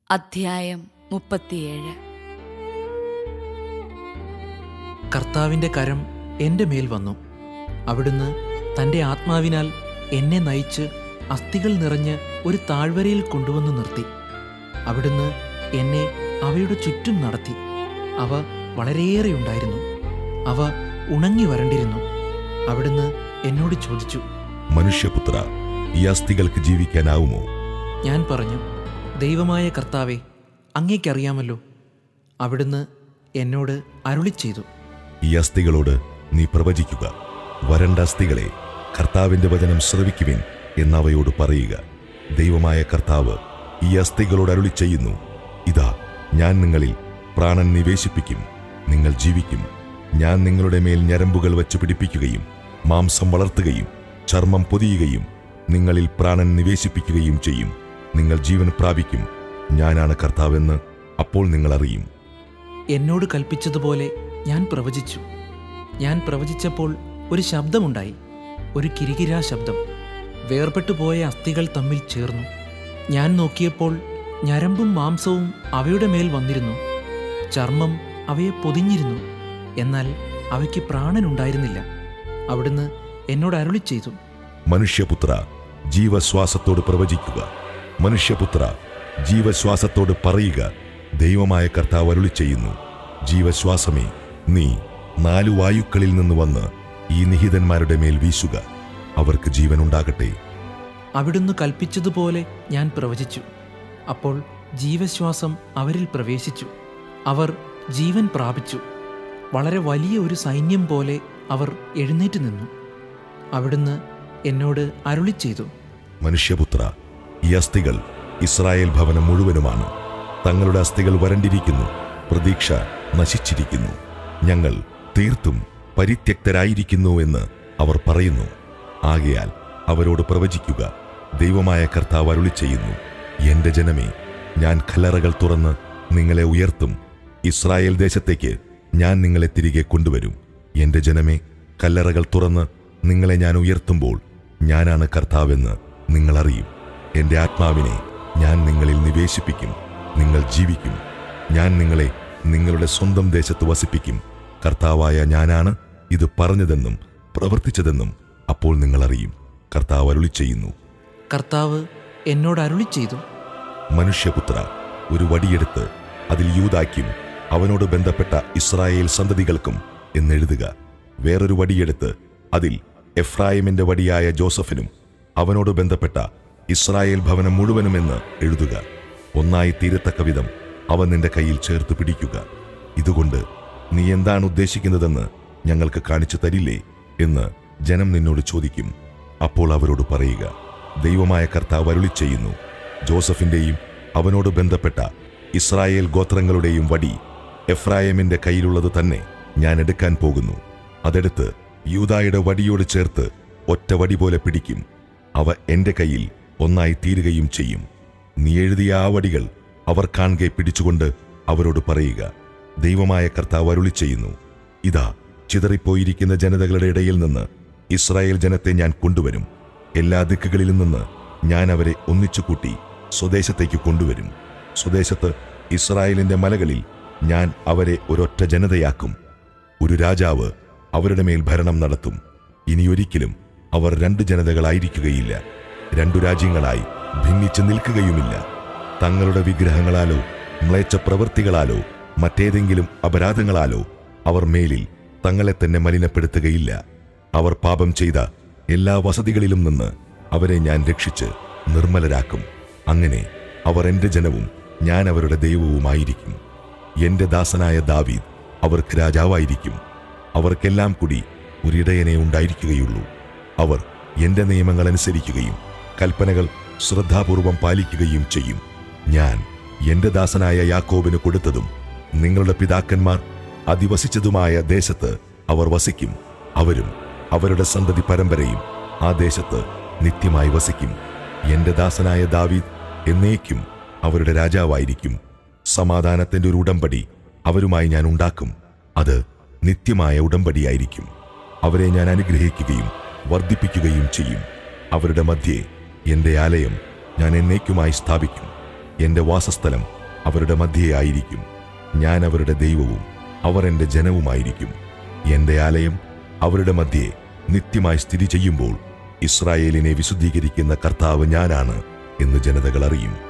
അധ്യായം മുപ്പത്തിയേഴ് കർത്താവിൻ്റെ കരം എൻ്റെ മേൽ വന്നു അവിടുന്ന് തൻ്റെ ആത്മാവിനാൽ എന്നെ നയിച്ച് അസ്ഥികൾ നിറഞ്ഞ് ഒരു താഴ്വരയിൽ കൊണ്ടുവന്ന് നിർത്തി അവിടുന്ന് എന്നെ അവയുടെ ചുറ്റും നടത്തി അവ വളരെയേറെ ഉണ്ടായിരുന്നു അവ ഉണങ്ങി വരണ്ടിരുന്നു അവിടുന്ന് എന്നോട് ചോദിച്ചു മനുഷ്യപുത്ര ഈ അസ്ഥികൾക്ക് ജീവിക്കാനാവുമോ ഞാൻ പറഞ്ഞു ദൈവമായ കർത്താവെ അങ്ങേക്കറിയാമല്ലോ അവിടുന്ന് എന്നോട് അരുളി ചെയ്തു ഈ അസ്ഥികളോട് നീ പ്രവചിക്കുക വരണ്ട അസ്ഥികളെ കർത്താവിന്റെ വചനം ശ്രവിക്കുവിൻ എന്നവയോട് പറയുക ദൈവമായ കർത്താവ് ഈ അസ്ഥികളോട് അരുളി ചെയ്യുന്നു ഇതാ ഞാൻ നിങ്ങളിൽ പ്രാണൻ നിവേശിപ്പിക്കും നിങ്ങൾ ജീവിക്കും ഞാൻ നിങ്ങളുടെ മേൽ ഞരമ്പുകൾ വച്ച് പിടിപ്പിക്കുകയും മാംസം വളർത്തുകയും ചർമ്മം പൊതിയുകയും നിങ്ങളിൽ പ്രാണൻ നിവേശിപ്പിക്കുകയും ചെയ്യും നിങ്ങൾ ജീവൻ പ്രാപിക്കും ഞാനാണ് കർത്താവെന്ന് അപ്പോൾ നിങ്ങൾ അറിയും എന്നോട് കൽപ്പിച്ചതുപോലെ ഞാൻ പ്രവചിച്ചു ഞാൻ പ്രവചിച്ചപ്പോൾ ഒരു ശബ്ദമുണ്ടായി ഒരു കിരികിരാ ശബ്ദം വേർപെട്ടു പോയ അസ്ഥികൾ തമ്മിൽ ചേർന്നു ഞാൻ നോക്കിയപ്പോൾ ഞരമ്പും മാംസവും അവയുടെ മേൽ വന്നിരുന്നു ചർമ്മം അവയെ പൊതിഞ്ഞിരുന്നു എന്നാൽ അവയ്ക്ക് പ്രാണനുണ്ടായിരുന്നില്ല അവിടുന്ന് എന്നോട് അരുളി ചെയ്തു മനുഷ്യപുത്ര ജീവശ്വാസത്തോട് പ്രവചിക്കുക മനുഷ്യപുത്ര ജീവശ്വാസത്തോട് പറയുക ദൈവമായ കർത്താവ് അരുളി ചെയ്യുന്നു ജീവശ്വാസമേ നീ നാലു വായുക്കളിൽ നിന്ന് വന്ന് ഈ നിഹിതന്മാരുടെ മേൽ വീശുക അവർക്ക് ജീവനുണ്ടാകട്ടെ അവിടുന്ന് കൽപ്പിച്ചതുപോലെ ഞാൻ പ്രവചിച്ചു അപ്പോൾ ജീവശ്വാസം അവരിൽ പ്രവേശിച്ചു അവർ ജീവൻ പ്രാപിച്ചു വളരെ വലിയ ഒരു സൈന്യം പോലെ അവർ എഴുന്നേറ്റ് നിന്നു അവിടുന്ന് എന്നോട് അരുളി ചെയ്തു മനുഷ്യപുത്ര ഈ അസ്ഥികൾ ഇസ്രായേൽ ഭവനം മുഴുവനുമാണ് തങ്ങളുടെ അസ്ഥികൾ വരണ്ടിരിക്കുന്നു പ്രതീക്ഷ നശിച്ചിരിക്കുന്നു ഞങ്ങൾ തീർത്തും പരിത്യക്തരായിരിക്കുന്നു എന്ന് അവർ പറയുന്നു ആകയാൽ അവരോട് പ്രവചിക്കുക ദൈവമായ കർത്താവ് അരുളി ചെയ്യുന്നു എന്റെ ജനമേ ഞാൻ കല്ലറകൾ തുറന്ന് നിങ്ങളെ ഉയർത്തും ഇസ്രായേൽ ദേശത്തേക്ക് ഞാൻ നിങ്ങളെ തിരികെ കൊണ്ടുവരും എന്റെ ജനമേ കല്ലറകൾ തുറന്ന് നിങ്ങളെ ഞാൻ ഉയർത്തുമ്പോൾ ഞാനാണ് കർത്താവെന്ന് നിങ്ങൾ അറിയും എന്റെ ആത്മാവിനെ ഞാൻ നിങ്ങളിൽ നിവേശിപ്പിക്കും നിങ്ങൾ ജീവിക്കും ഞാൻ നിങ്ങളെ നിങ്ങളുടെ സ്വന്തം ദേശത്ത് വസിപ്പിക്കും കർത്താവായ ഞാനാണ് ഇത് പറഞ്ഞതെന്നും പ്രവർത്തിച്ചതെന്നും അപ്പോൾ നിങ്ങൾ അറിയും കർത്താവ് അരുളി ചെയ്യുന്നു കർത്താവ് എന്നോട് അരുളി ചെയ്തു മനുഷ്യപുത്ര ഒരു വടിയെടുത്ത് അതിൽ യൂതാക്കും അവനോട് ബന്ധപ്പെട്ട ഇസ്രായേൽ സന്തതികൾക്കും എന്നെഴുതുക വേറൊരു വടിയെടുത്ത് അതിൽ എഫ്രായിമിന്റെ വടിയായ ജോസഫിനും അവനോട് ബന്ധപ്പെട്ട ഇസ്രായേൽ ഭവനം മുഴുവനുമെന്ന് എഴുതുക ഒന്നായി തീരത്തക്ക വിധം അവ നിന്റെ കയ്യിൽ ചേർത്ത് പിടിക്കുക ഇതുകൊണ്ട് നീ എന്താണ് ഉദ്ദേശിക്കുന്നതെന്ന് ഞങ്ങൾക്ക് കാണിച്ചു തരില്ലേ എന്ന് ജനം നിന്നോട് ചോദിക്കും അപ്പോൾ അവരോട് പറയുക ദൈവമായ കർത്താവ് അരുളി ചെയ്യുന്നു ജോസഫിന്റെയും അവനോട് ബന്ധപ്പെട്ട ഇസ്രായേൽ ഗോത്രങ്ങളുടെയും വടി എഫ്രായമിന്റെ കയ്യിലുള്ളത് തന്നെ ഞാൻ എടുക്കാൻ പോകുന്നു അതെടുത്ത് യൂദായുടെ വടിയോട് ചേർത്ത് ഒറ്റ വടി പോലെ പിടിക്കും അവ എന്റെ കയ്യിൽ ഒന്നായി തീരുകയും ചെയ്യും നീ എഴുതിയ ആ വടികൾ അവർ കാണെ പിടിച്ചുകൊണ്ട് അവരോട് പറയുക ദൈവമായ കർത്താവ് അരുളി ചെയ്യുന്നു ഇതാ ചിതറിപ്പോയിരിക്കുന്ന ജനതകളുടെ ഇടയിൽ നിന്ന് ഇസ്രായേൽ ജനത്തെ ഞാൻ കൊണ്ടുവരും എല്ലാ ദിക്കുകളിലും നിന്ന് ഞാൻ അവരെ ഒന്നിച്ചുകൂട്ടി സ്വദേശത്തേക്ക് കൊണ്ടുവരും സ്വദേശത്ത് ഇസ്രായേലിന്റെ മലകളിൽ ഞാൻ അവരെ ഒരൊറ്റ ജനതയാക്കും ഒരു രാജാവ് അവരുടെ മേൽ ഭരണം നടത്തും ഇനിയൊരിക്കലും അവർ രണ്ട് ജനതകളായിരിക്കുകയില്ല രണ്ടു രാജ്യങ്ങളായി ഭിന്നിച്ച് നിൽക്കുകയുമില്ല തങ്ങളുടെ വിഗ്രഹങ്ങളാലോ മ്ലേച്ഛ പ്രവൃത്തികളാലോ മറ്റേതെങ്കിലും അപരാധങ്ങളാലോ അവർ മേലിൽ തങ്ങളെ തന്നെ മലിനപ്പെടുത്തുകയില്ല അവർ പാപം ചെയ്ത എല്ലാ വസതികളിലും നിന്ന് അവരെ ഞാൻ രക്ഷിച്ച് നിർമ്മലരാക്കും അങ്ങനെ അവർ എന്റെ ജനവും ഞാൻ അവരുടെ ദൈവവുമായിരിക്കും എന്റെ ദാസനായ ദാവീദ് അവർക്ക് രാജാവായിരിക്കും അവർക്കെല്ലാം കൂടി ഒരിടയനെ ഉണ്ടായിരിക്കുകയുള്ളൂ അവർ എന്റെ നിയമങ്ങൾ അനുസരിക്കുകയും കൽപ്പനകൾ ശ്രദ്ധാപൂർവം പാലിക്കുകയും ചെയ്യും ഞാൻ എന്റെ ദാസനായ യാക്കോബിന് കൊടുത്തതും നിങ്ങളുടെ പിതാക്കന്മാർ അധിവസിച്ചതുമായ ദേശത്ത് അവർ വസിക്കും അവരും അവരുടെ സന്തതി പരമ്പരയും ആ ദേശത്ത് നിത്യമായി വസിക്കും എന്റെ ദാസനായ ദാവീദ് എന്നേക്കും അവരുടെ രാജാവായിരിക്കും സമാധാനത്തിന്റെ ഒരു ഉടമ്പടി അവരുമായി ഞാൻ ഉണ്ടാക്കും അത് നിത്യമായ ഉടമ്പടിയായിരിക്കും അവരെ ഞാൻ അനുഗ്രഹിക്കുകയും വർദ്ധിപ്പിക്കുകയും ചെയ്യും അവരുടെ മധ്യേ എന്റെ ആലയം ഞാൻ എന്നേക്കുമായി സ്ഥാപിക്കും എന്റെ വാസസ്ഥലം അവരുടെ മധ്യേ ആയിരിക്കും ഞാൻ അവരുടെ ദൈവവും അവർ എൻ്റെ ജനവുമായിരിക്കും എൻ്റെ ആലയം അവരുടെ മധ്യേ നിത്യമായി സ്ഥിതി ചെയ്യുമ്പോൾ ഇസ്രായേലിനെ വിശുദ്ധീകരിക്കുന്ന കർത്താവ് ഞാനാണ് എന്ന് ജനതകൾ അറിയും